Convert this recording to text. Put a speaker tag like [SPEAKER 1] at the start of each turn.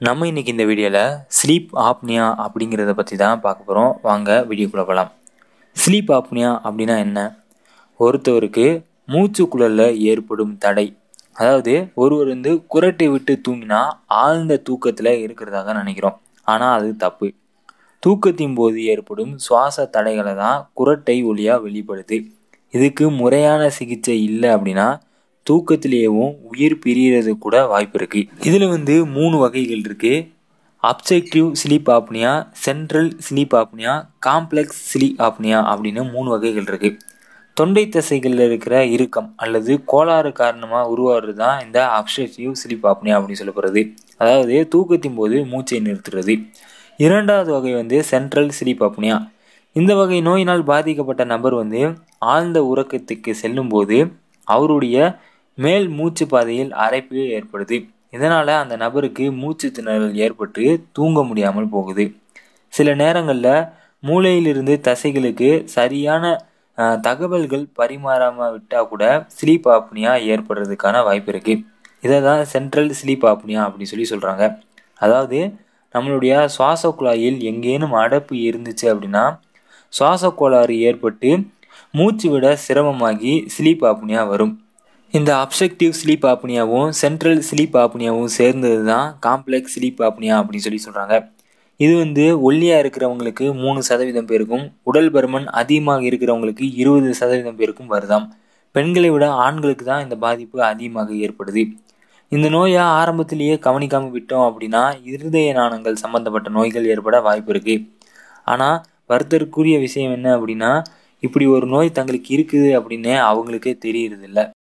[SPEAKER 1] நம்ம இன்னைக்கு இந்த வீடியோவில் ஸ்லீப் ஆப்னியா அப்படிங்கிறத பற்றி தான் பார்க்க போகிறோம் வாங்க வீடியோக்குள்ளே போகலாம் ஸ்லீப் ஆப்னியா அப்படின்னா என்ன ஒருத்தவருக்கு மூச்சுக்குழலில் ஏற்படும் தடை அதாவது ஒருவர் வந்து குரட்டை விட்டு தூங்கினா ஆழ்ந்த தூக்கத்தில் இருக்கிறதாக நினைக்கிறோம் ஆனால் அது தப்பு தூக்கத்தின் போது ஏற்படும் சுவாச தடைகளை தான் குரட்டை ஒளியாக வெளிப்படுது இதுக்கு முறையான சிகிச்சை இல்லை அப்படின்னா தூக்கத்திலேயேவும் உயிர் பிரியறது கூட வாய்ப்பு இருக்குது இதில் வந்து மூணு வகைகள் இருக்குது objective sleep apnoea central sleep apnoea complex sleep apnoea அப்படின்னு மூணு வகைகள் இருக்குது தொண்டை தசைகளில் இருக்கிற இறுக்கம் அல்லது கோளாறு காரணமாக உருவாகிறது தான் இந்த அப்ஜெக்டிவ் ஸ்லீப் ஆப்னியா அப்படின்னு சொல்லப்படுறது அதாவது தூக்கத்தின் போது மூச்சை நிறுத்துறது இரண்டாவது வகை வந்து சென்ட்ரல் ஸ்லீப் ஆப்னியா இந்த வகை நோயினால் பாதிக்கப்பட்ட நபர் வந்து ஆழ்ந்த உறக்கத்துக்கு செல்லும்போது அவருடைய மேல் மூச்சு பாதையில் அரைப்பு ஏற்படுது இதனால் அந்த நபருக்கு மூச்சு திணறல் ஏற்பட்டு தூங்க முடியாமல் போகுது சில நேரங்களில் மூளையிலிருந்து தசைகளுக்கு சரியான அஹ், தகவல்கள் பரிமாறாமல் விட்டால் கூட ஸ்லீப் ஆப்னியா ஏற்படுறதுக்கான வாய்ப்பு இருக்குது இதை தான் சென்ட்ரல் ஸ்லீப் ஆப்னியா அப்படின்னு சொல்லி சொல்கிறாங்க அதாவது நம்மளுடைய சுவாச குழாயில் எங்கேனும் அடைப்பு இருந்துச்சு அப்படின்னா சுவாச கோளாறு ஏற்பட்டு மூச்சு விட சிரமமாகி ஸ்லீப் ஆப்னியா வரும் இந்த அப்ஜெக்டிவ் ஸ்லீப் ஆப்னியாவும் சென்ட்ரல் ஸ்லீப் ஆப்னியாவும் சேர்ந்தது தான் காம்ப்ளெக்ஸ் ஸ்லீப் ஆப்னியா அப்படின்னு சொல்லி சொல்கிறாங்க இது வந்து ஒல்லியாக இருக்கிறவங்களுக்கு மூணு சதவீதம் பேருக்கும் உடல் பருமன் அதிகமாக இருக்கிறவங்களுக்கு இருபது சதவீதம் பேருக்கும் வருதாம் பெண்களை விட ஆண்களுக்கு தான் இந்த பாதிப்பு அதிகமாக ஏற்படுது இந்த நோயை ஆரம்பத்திலேயே கவனிக்காமல் விட்டோம் அப்படின்னா இருதய நாணங்கள் சம்பந்தப்பட்ட நோய்கள் ஏற்பட வாய்ப்பு இருக்குது ஆனால் வருத்தருக்குரிய விஷயம் என்ன அப்படின்னா இப்படி ஒரு நோய் தங்களுக்கு இருக்குது அப்படின்னு அவங்களுக்கே தெரியறதில்ல